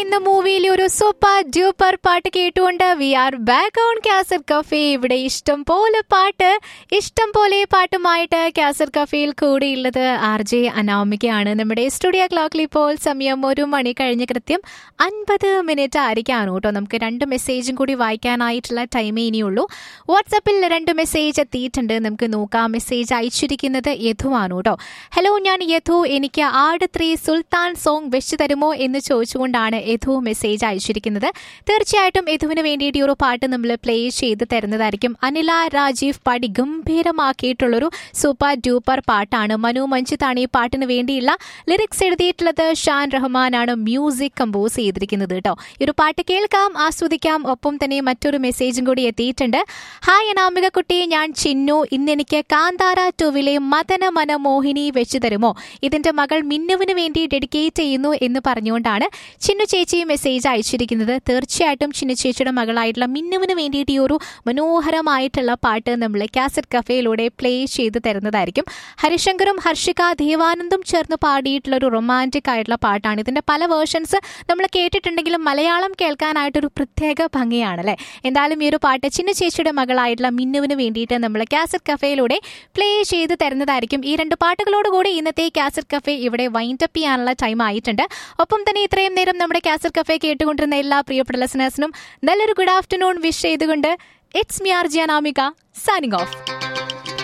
എന്ന മൂവിയിലെ ഒരു സൂപ്പർ ഡ്യൂപ്പർ പാട്ട് കേട്ടുകൊണ്ട് വി ആർ ബാക്ക് ഓൺ കാസർ കഫേ ഇവിടെ ഇഷ്ടം പോലെ പാട്ട് ഇഷ്ടം പോലെ പാട്ടുമായിട്ട് കാസർ കഫേയിൽ കൂടെയുള്ളത് ആർ ജെ അനാമികയാണ് നമ്മുടെ സ്റ്റുഡിയോ ക്ലോക്കിൽ ഇപ്പോൾ സമയം ഒരു മണി കഴിഞ്ഞ് കൃത്യം അൻപത് മിനിറ്റ് ആയിരിക്കാണ് കേട്ടോ നമുക്ക് രണ്ട് മെസ്സേജും കൂടി വായിക്കാനായിട്ടുള്ള ടൈമേ ഇനിയുള്ളൂ വാട്സപ്പിൽ രണ്ട് മെസ്സേജ് എത്തിയിട്ടുണ്ട് നമുക്ക് നോക്കാം മെസ്സേജ് അയച്ചിരിക്കുന്നത് യഥുവാണ് കേട്ടോ ഹലോ ഞാൻ യഥു എനിക്ക് ആട് ത്രീ സുൽത്താൻ സോങ് വെച്ചു തരുമോ എന്ന് ചോദിച്ചുകൊണ്ടാണ് യഥു മെസ്സേജ് അയച്ചിരിക്കുന്നത് തീർച്ചയായിട്ടും യഥുവിന് വേണ്ടിയിട്ട് ഈ ഒരു പാട്ട് നമ്മൾ പ്ലേ ചെയ്ത് തരുന്നതായിരിക്കും അനില രാജീവ് പാടി ഗംഭീരമാക്കിയിട്ടുള്ളൊരു സൂപ്പർ ഡ്യൂപ്പർ പാട്ടാണ് മനു മഞ്ജിത്താണ് ഈ പാട്ടിന് വേണ്ടിയുള്ള ലിറിക്സ് എഴുതിയിട്ടുള്ളത് ഷാൻ റഹ്മാനാണ് മ്യൂസിക് കമ്പോസ് ചെയ്തിരിക്കുന്നത് കേട്ടോ ഈ ഒരു പാട്ട് കേൾക്കാം ആസ്വദിക്കാം ഒപ്പം തന്നെ മറ്റൊരു മെസ്സേജും കൂടി എത്തിയിട്ടുണ്ട് ഹായ് അനാമിക കുട്ടി ഞാൻ ചിന്നു ഇന്ന് എനിക്ക് കാന്താര ടൂവിലെ മദന മനമോഹിനി വെച്ചു തരുമോ ഇതിന്റെ മകൾ മിന്നുവിന് വേണ്ടി ഡെഡിക്കേറ്റ് ചെയ്യുന്നു എന്ന് പറഞ്ഞുകൊണ്ടാണ് ചിന്നു ചേച്ചി മെസ്സേജ് അയച്ചിരിക്കുന്നത് തീർച്ചയായിട്ടും ചിന്നു ചേച്ചിയുടെ മകളായിട്ടുള്ള മിന്നുവിന് വേണ്ടിയിട്ട് ഈ ഒരു മനോഹരമായിട്ടുള്ള പാട്ട് നമ്മൾ കാസറ്റ് കഫേയിലൂടെ പ്ലേ ചെയ്ത് തരുന്നതായിരിക്കും ഹരിശങ്കറും ഹർഷിക ദേവാനന്ദും ചേർന്ന് പാടിയിട്ടുള്ള ഒരു റൊമാൻറ്റിക് ആയിട്ടുള്ള പാട്ടാണ് ഇതിന്റെ പല വേർഷൻസ് നമ്മൾ കേട്ടിട്ടുണ്ടെങ്കിലും മലയാളം കേൾക്കാനായിട്ടൊരു പ്രത്യേക ഭംഗിയാണ് അല്ലേ എന്തായാലും ഈ ഒരു പാട്ട് ചിന്നു ചേച്ചിയുടെ മകളായിട്ടുള്ള മിന്നുവിന് വേണ്ടിയിട്ട് നമ്മൾ കാസറ്റ് കഫേയിലൂടെ പ്ലേ ചെയ്ത് തരുന്നതായിരിക്കും ഈ രണ്ട് പാട്ടുകളോടുകൂടി ഇന്നത്തെ കാസറ്റ് കഫേ ഇവിടെ വൈൻഡ് അപ്പ് ചെയ്യാനുള്ള ടൈം ആയിട്ടുണ്ട് ഒപ്പം തന്നെ ഇത്രയും നേരം നമ്മുടെ കാസറ്റ് കഫേ കേട്ടുകൊണ്ടിരുന്ന എല്ലാ പ്രിയപ്പെട്ട ലിസണേഴ്സിനും നല്ലൊരു ഗുഡ് ആഫ്റ്റർനൂൺ വിഷ് ചെയ്തുകൊണ്ട് ഇറ്റ്സ് മിയാർ ജിയാനാമിക സൈനിങ് ഓഫ്